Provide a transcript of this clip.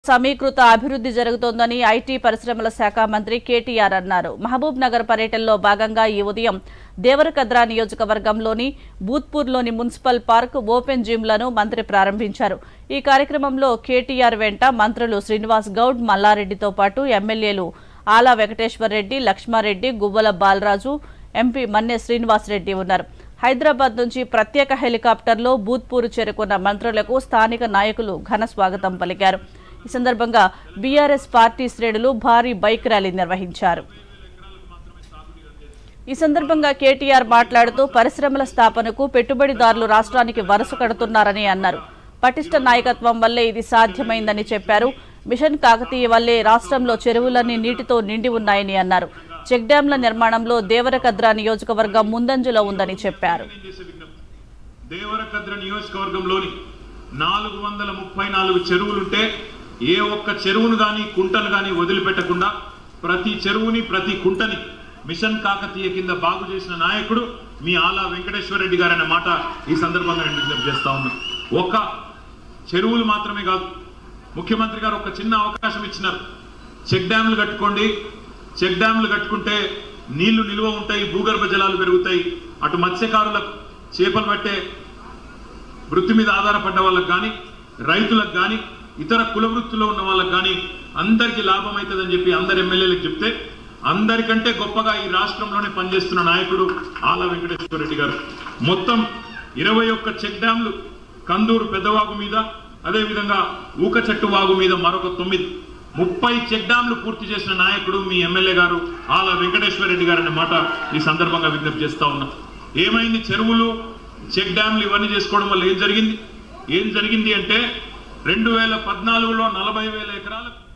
సమీకృత అభివృద్ధి జరుగుతోందని ఐటీ పరిశ్రమల శాఖ మంత్రి కేటీఆర్ అన్నారు మహబూబ్ నగర్ పర్యటనలో భాగంగా ఈ ఉదయం దేవరకద్రా నియోజకవర్గంలోని బూత్పూర్లోని మున్సిపల్ పార్క్ ఓపెన్ జిమ్లను మంత్రి ప్రారంభించారు ఈ కార్యక్రమంలో కేటీఆర్ వెంట మంత్రులు శ్రీనివాస్ గౌడ్ మల్లారెడ్డితో పాటు ఎమ్మెల్యేలు ఆలా వెంకటేశ్వర్ రెడ్డి లక్ష్మారెడ్డి గువ్వల బాలరాజు ఎంపీ మన్నె శ్రీనివాసరెడ్డి ఉన్నారు హైదరాబాద్ నుంచి ప్రత్యేక హెలికాప్టర్లో బూత్పూర్ చేరుకున్న మంత్రులకు స్థానిక నాయకులు ఘన స్వాగతం పలికారు ఈ సందర్భంగా బీఆర్ఎస్ పార్టీ శ్రేణులు భారీ బైక్ ర్యాలీ నిర్వహించారు ఈ సందర్భంగా కేటీఆర్ మాట్లాడుతూ పరిశ్రమల స్థాపనకు పెట్టుబడిదారులు రాష్ట్రానికి వరుస కడుతున్నారని అన్నారు పటిష్ట నాయకత్వం వల్లే ఇది సాధ్యమైందని చెప్పారు మిషన్ కాకతీయ వల్లే రాష్ట్రంలో చెరువులన్నీ నీటితో నిండి ఉన్నాయని అన్నారు చెక్ డ్యాంల నిర్మాణంలో దేవరకద్రా నియోజకవర్గం ముందంజలో ఉందని చెప్పారు నేను చేసే విజ్ఞప్తి దేవరకద్ర నియోజకవర్గంలోని నాలుగు వందల ముప్పై నాలుగు చెరువులుంటే ఏ ఒక్క చెరువును గాని కుంటను గాని వదిలిపెట్టకుండా ప్రతి చెరువుని ప్రతి కుంటని మిషన్ కాకతీయ కింద బాగు చేసిన నాయకుడు మీ ఆలా వెంకటేశ్వర రెడ్డి గారు అనే మాట ఈ సందర్భంగా నేను విజ్ఞప్తి చేస్తా ఉన్నా ఒక్క చెరువులు మాత్రమే కాదు ముఖ్యమంత్రి గారు ఒక చిన్న అవకాశం ఇచ్చినారు చెక్ డ్యామ్లు కట్టుకోండి చెక్ డ్యామ్లు కట్టుకుంటే నీళ్లు నిల్వ ఉంటాయి భూగర్భ జలాలు పెరుగుతాయి అటు మత్స్యకారులకు చేపలు పట్టే వృత్తి మీద ఆధారపడ్డ వాళ్ళకి కానీ రైతులకు కానీ ఇతర కుల వృత్తిలో ఉన్న వాళ్ళకి కానీ అందరికీ లాభం అవుతుందని చెప్పి అందరు ఎమ్మెల్యేలకు చెప్తే అందరికంటే గొప్పగా ఈ రాష్ట్రంలోనే పనిచేస్తున్న నాయకుడు ఆల వెంకటేశ్వర రెడ్డి గారు మొత్తం ఇరవై ఒక్క చెక్ డ్యాంలు కందూరు పెద్దవాగు మీద అదేవిధంగా ఊక చెట్టు వాగు మీద మరొక తొమ్మిది ముప్పై చెక్ డ్యాంలు పూర్తి చేసిన నాయకుడు మీ ఎమ్మెల్యే గారు ఆల వెంకటేశ్వర రెడ్డి గారు అనే మాట ఈ సందర్భంగా విజ్ఞప్తి చేస్తా ఉన్నా ఏమైంది చెరువులు చెక్ డ్యాంలు ఇవన్నీ చేసుకోవడం వల్ల ఏం జరిగింది ఏం జరిగింది అంటే రెండు వేల పద్నాలుగులో నలభై వేల ఎకరాలకు